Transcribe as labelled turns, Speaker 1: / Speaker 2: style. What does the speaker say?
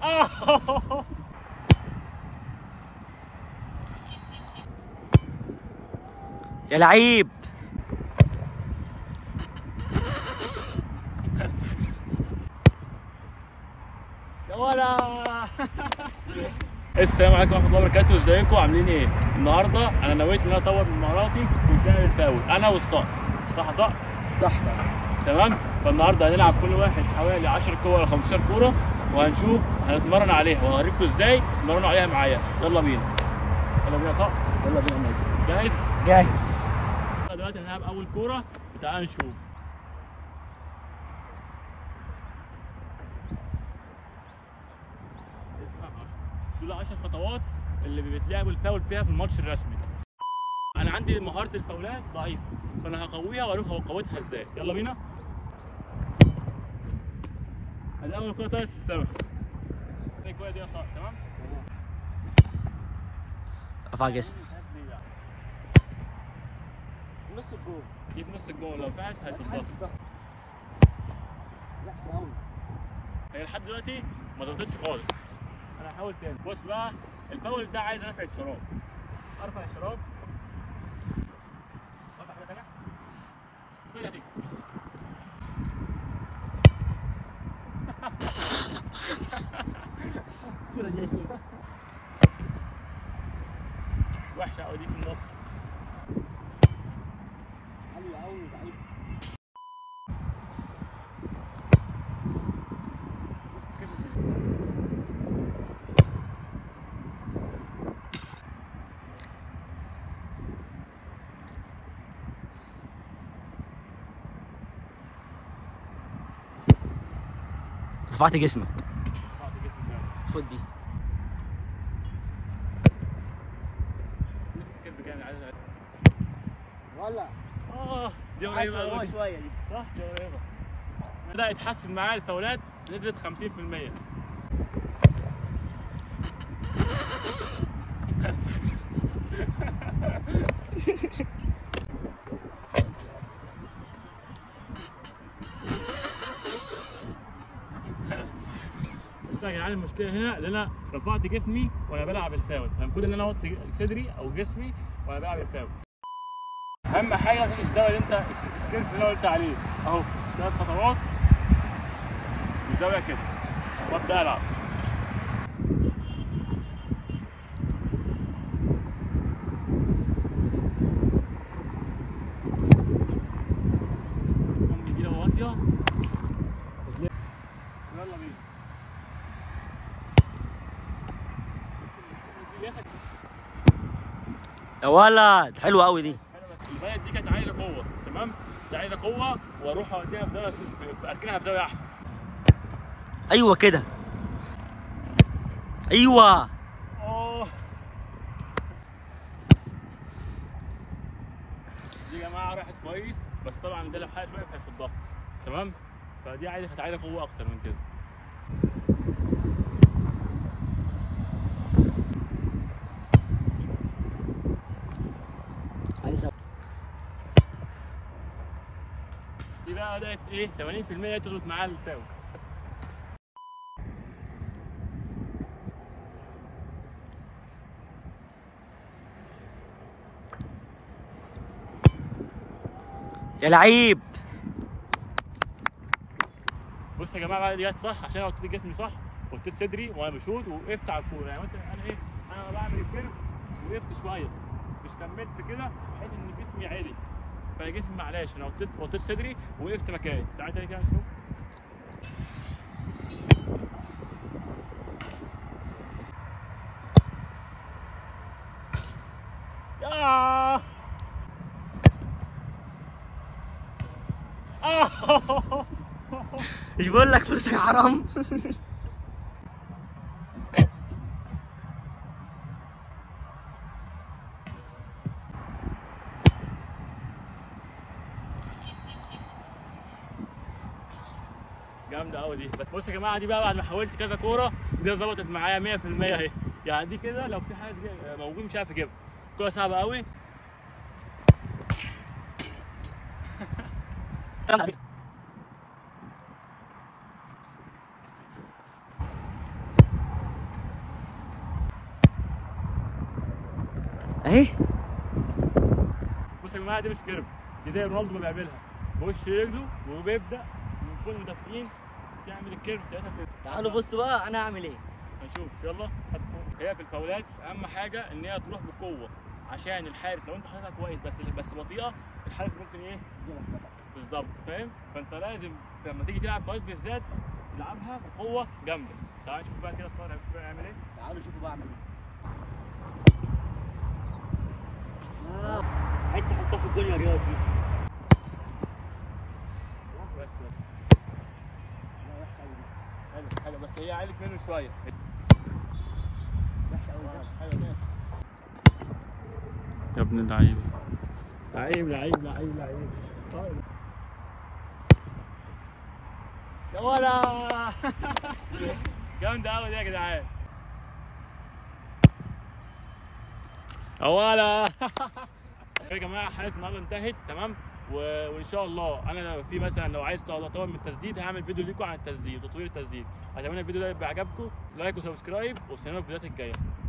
Speaker 1: آه.
Speaker 2: يا لعيب
Speaker 1: يا ولا السلام عليكم ورحمه الله وبركاته ازيكم عاملين ايه النهارده انا نويت ان انا اطور من مهاراتي في لعب الفاول انا والصقر صح صح
Speaker 2: صح
Speaker 1: تمام فالنهارده هنلعب كل واحد حوالي 10 كوره ولا 15 كوره وهنشوف هنتمرن عليها وهوريكم ازاي تتمرنوا عليها معايا يلا بينا يلا بينا صح
Speaker 2: يلا بينا ماشي
Speaker 1: جاهز
Speaker 2: جاهز
Speaker 1: دلوقتي هنلعب اول كوره تعال نشوف اسمع عشرة. دول 10 خطوات اللي بيتلعبوا الفاول فيها في الماتش الرسمي انا عندي مهاره الفاولات ضعيفه فانا هقويها واروح قوتها ازاي يلا بينا ادي اول كوره طلعت في السماء الكوره دي خلاص تمام
Speaker 2: ارفع جسمي
Speaker 1: نص الجول دي في نص الجول لو فاز هتتبسط هي لحد دلوقتي ما ضغطتش خالص انا هحاول تاني بص بقى الفاول ده عايز رفع الشراب ارفع الشراب ارفع حاجه تانيه كده هتيجي وحشه قوي دي في النص
Speaker 2: رفعت جسمك
Speaker 1: بعد جسمي فعلا
Speaker 2: خد دي
Speaker 1: لف كده جامد عايز
Speaker 3: ولا
Speaker 1: اه دي
Speaker 3: عايز
Speaker 1: قريبه
Speaker 3: صعوبة
Speaker 1: قوي
Speaker 3: شوية دي
Speaker 1: صح دي قريبه بدا يتحسن معايا الفاولات بنسبه 50% يا جدعان المشكله هنا ان انا رفعت جسمي وانا بلعب الفاول فالمفروض ان انا احط صدري او جسمي وانا بلعب الفاول اهم حاجه ما تنساش الزاويه اللي انت الكيرف اللي انا قلت عليه اهو ثلاث خطوات الزاويه كده وابدا العب قوم نجيله واطيه يلا بينا
Speaker 2: يا ولد حلوه قوي دي
Speaker 1: البلد دي كانت عايزه قوه تمام كانت عايزه قوه واروح اوديها في زاويه في- في- اركنها في زاويه احسن
Speaker 2: ايوه كده ايوه
Speaker 1: اوه دي يا جماعه راحت كويس بس طبعا ده لو حاجه شويه هيصدها تمام فدي عايزه كانت عايزه قوه اكتر من كده
Speaker 2: عايز
Speaker 1: دي بقى بدات ايه 80% تظبط معاها الفاول
Speaker 2: يا لعيب
Speaker 1: بص يا جماعه بقى دي جت صح عشان انا وطيت جسمي صح وطيت صدري وانا بشوط وقفت على الكوره يعني مثلا انا ايه انا بعمل الكيرف وقفت شويه مش كملت كده بحيث ان جسمي عالي فجسمي معلش انا وطيت وطيت صدري وقفت مكاني تعالى تاني كده نشوف ياه آه.
Speaker 2: مش بقول لك فلوسك حرام
Speaker 1: جامده قوي دي بس بص يا جماعه دي بقى بعد ما حاولت كذا كوره دي ظبطت معايا 100% اهي يعني دي كده لو في حاجه دي موجود مش عارف اجيبها كوره صعبه قوي
Speaker 2: اهي
Speaker 1: بص يا جماعه دي مش كيرف دي زي رونالدو ما بيعملها بوش رجله وبيبدا من فوق المدافعين تعمل الكيرف بتاعتها كده
Speaker 2: تعالوا بصوا بقى انا هعمل ايه
Speaker 1: هنشوف يلا هات هي في الفاولات اهم حاجه ان هي تروح بقوه عشان الحارس لو انت حاططها كويس بس بس بطيئه الحارس ممكن ايه بالظبط فاهم فانت لازم لما تيجي تلعب فاولات بالذات تلعبها بقوه جامده تعال نشوف بقى كده الصار هيعمل ايه
Speaker 3: تعالوا شوفوا بعمل ايه
Speaker 2: حته حطها في الجول يا رياض دي
Speaker 1: بس حلو حلو بس هي علت منه شويه
Speaker 3: وحشه قوي
Speaker 1: حلو ماشي يا ابن اللعيب لعيب لعيب لعيب لعيب يا ولا جامدة قوي دي يا جدعان يا ولا يا جماعة حلقة النهاردة انتهت تمام و... وان شاء الله انا لو في مثلا لو عايز اطور من التسديد هعمل فيديو ليكم عن التسديد وتطوير التسديد اتمنى الفيديو ده يبقى عجبكم لايك وسبسكرايب واستنونا الفيديوهات الجايه